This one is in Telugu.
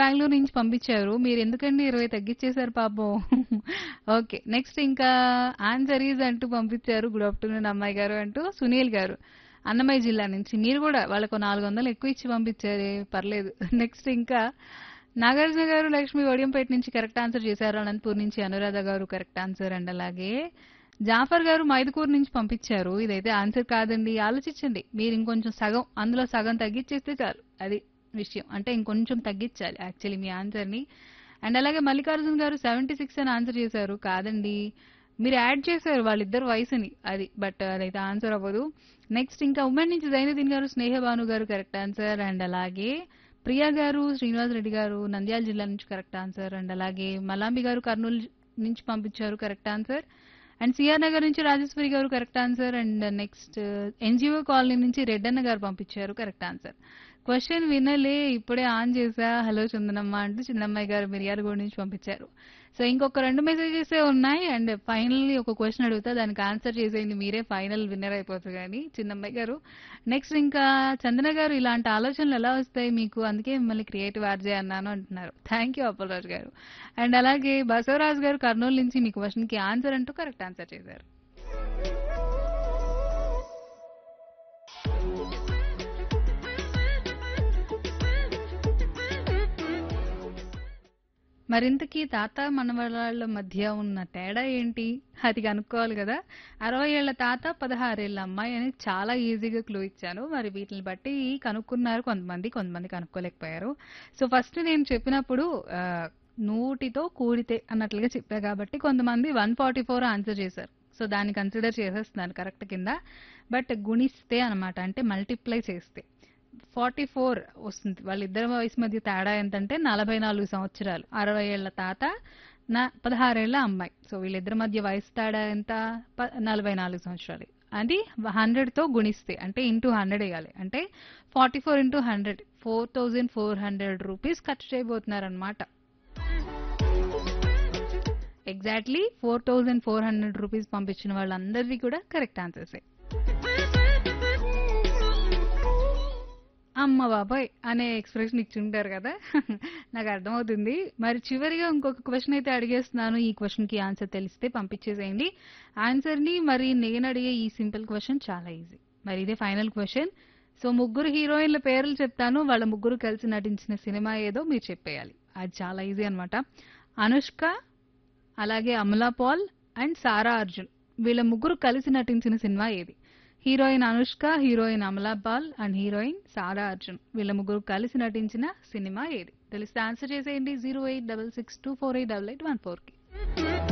బెంగుళూరు నుంచి పంపించారు. మీరెందుకండి 20 తగ్గిచ్చేసారు పాపం. ఓకే. నెక్స్ట్ ఇంకా ఆన్సర్ ఈజ్ అంటూ పంపించారు. గుడ్ ఆఫ్టర్‌నూన్ అమ్మాయి గారు అంటూ సునీల్ గారు. అన్నమయ్య జిల్లా నుంచి. మీరు గూడా వాళ్ళకో 400 ఎక్కువ ఇచ్చి పంపించారే పర్లేదు. నెక్స్ట్ ఇంకా నాగార్జున గారు, లక్ష్మి వడియంపేట నుంచి కరెక్ట్ ఆన్సర్ చేశారు. అనంతపూర్ నుంచి అనురాధ గారు కరెక్ట్ ఆన్సర్ అండ్ అలాగే జాఫర్ గారు మైదుకూరు నుంచి పంపించారు. ఇదైతే ఆన్సర్ కాదండి. ఆలోచించండి. మీరు ఇంకొంచెం సగం అందులో సగం తగ్గిచ్చేస్తే చాలు. అది విషయం. అంటే ఇంకొంచెం తగ్గిచ్చాలి యాక్చువల్లీ మీ ఆన్సర్‌ని. అండ్ అలాగే మల్లికార్జున్ గారు 76 అని ఆన్సర్ చేశారు. కాదండి. మీరు యాడ్ చేశారు వాళ్ళిద్దరి వయసుని. అది. బట్ అదైతే ఆన్సర్ అవ్వదు. నెక్స్ట్ ఇంకా ఉమెన్ నుంచి జైనుద్దీన్ గారు, స్నేహ భాను గారు కరెక్ట్ ఆన్సర్ అండ్ అలాగే ప్రియా గారు, శ్రీనివాస్ రెడ్డి గారు నంద్యాల జిల్లా నుంచి కరెక్ట్ ఆన్సర్ అండ్ అలాగే మలాంబి గారు కర్నూలు నుంచి పంపించారు correct answer. And CR Nagar నుంచి రాజేశ్వరి గారు correct answer and next NGO colony నుంచి రెడ్డన్న గారు పంపించారు కరెక్ట్ ఆన్సర్. క్వెషన్ వినలే ఇప్పుడే ఆన్ చేశా. హలో చందనమ్మ అంటూ చిన్నమ్మాయి గారు మిర్యాలగూడ నుంచి పంపించారు. సో ఇంకొక 2 మెసేజెసే ఉన్నాయి. అండ్ ఫైనల్లీ ఒక క్వెషన్ అడుగుతా. దానికి ఆన్సర్ చేసేయండి మీరే ఫైనల్ విన్నర్ అయిపోతారు గానీ చిన్నమ్మాయి గారు. నెక్స్ట్ ఇంకా చందన గారు ఇలాంటి ఆలోచనలు ఎలా వస్తాయి మీకు? అందుకే మిమ్మల్ని క్రియేటివ్ ఆర్‌జే అన్నాను అంటున్నారు. థాంక్ యూ అప్పలరాజు గారు. అండ్ అలాగే బసవరాజు గారు కర్నూలు నుంచి మీ క్వెషన్‌కి ఆన్సర్ అంటూ కరెక్ట్ ఆన్సర్ చేశారు. మరింతకీ తాత మనవరాళ్ళ మధ్య ఉన్న తేడా ఏంటి? అది కనుక్కోవాలి గదా! 60 ఏళ్ల తాత, 16 ఏళ్ల అమ్మాయి అని చాలా ఈజీగా క్లూ ఇచ్చాను. మరి వీటిని బట్టి కనుక్కున్నారు కొంతమంది. కొంతమంది కనుక్కోలేకపోయారు. సో ఫస్ట్ నేను చెప్పినప్పుడు ఆహ్, నూటితో కూడితే అన్నట్లుగా చెప్పా కాబట్టి కొంతమంది 144 ఆన్సర్ చేశారు. సో దాన్ని కన్సిడర్ చేసేస్తున్నాను కరెక్ట్ కింద. బట్ గుణిస్తే అన్నమాట. అంటే మల్టిప్లై చేస్తే 44 వస్తుంది. వాళ్ళిద్దరి వయసు మధ్య తేడా ఎంతంటే 44 సంవత్సరాలు. 60 ఏళ్ల తాత, నా 16 ఏళ్ల అమ్మాయి. సో వీళ్ళిద్దరి మధ్య వయసు తేడా ఎంత? ప 44 సంవత్సరాలు. అది 100తో గుణిస్తే అంటే ఇంటూ 100 ఎయ్యాలి. అంటే 44 ఇంటూ 100 4400 రూపీస్ ఖర్చు చేయబోతున్నారన్నమాట. ఎగ్జాక్ట్‌లీ 4400 రూపీస్ పంపించిన వాళ్ళందరివి కూడా కరెక్ట్ ఆన్సర్సే. అమ్మ బాబోయ్! అనే ఎక్స్‌ప్రెషన్ ఇచ్చుంటారు గదా! నాకు అర్థమవుతుంది. మరి చివరిగా ఇంకొక క్వెషన్ అయితే అడిగేస్తున్నాను. ఈ క్వెషన్‌కి ఆన్సర్ తెలిస్తే పంపించేసేయండి. ఆన్సర్‌ని మరి నేను అడిగే ఈ సింపుల్ క్వెషన్ చాలా ఈజీ. మరి ఇదే ఫైనల్ క్వెషన్. సో ముగ్గురు హీరోయిన్‌ల పేర్లు చెప్తాను. వాళ్ళ ముగ్గురు కలిసి నటించిన సినిమా ఏదో మీరు చెప్పేయాలి. అది చాలా ఈజీ అన్నమాట. అనుష్క, అలాగే అమలా పాల్ అండ్ సారా అర్జున్. వీళ్ళ ముగ్గురు కలిసి నటించిన సినిమా ఏది? Heroine Anushka, heroine Amala Paul and heroine Sara Arjun. వీళ్ళ ముగ్గురు కలిసి నటించిన సినిమా ఏది? తెలిస్తే ఆన్సర్ చేసేయండి 08662488814కి.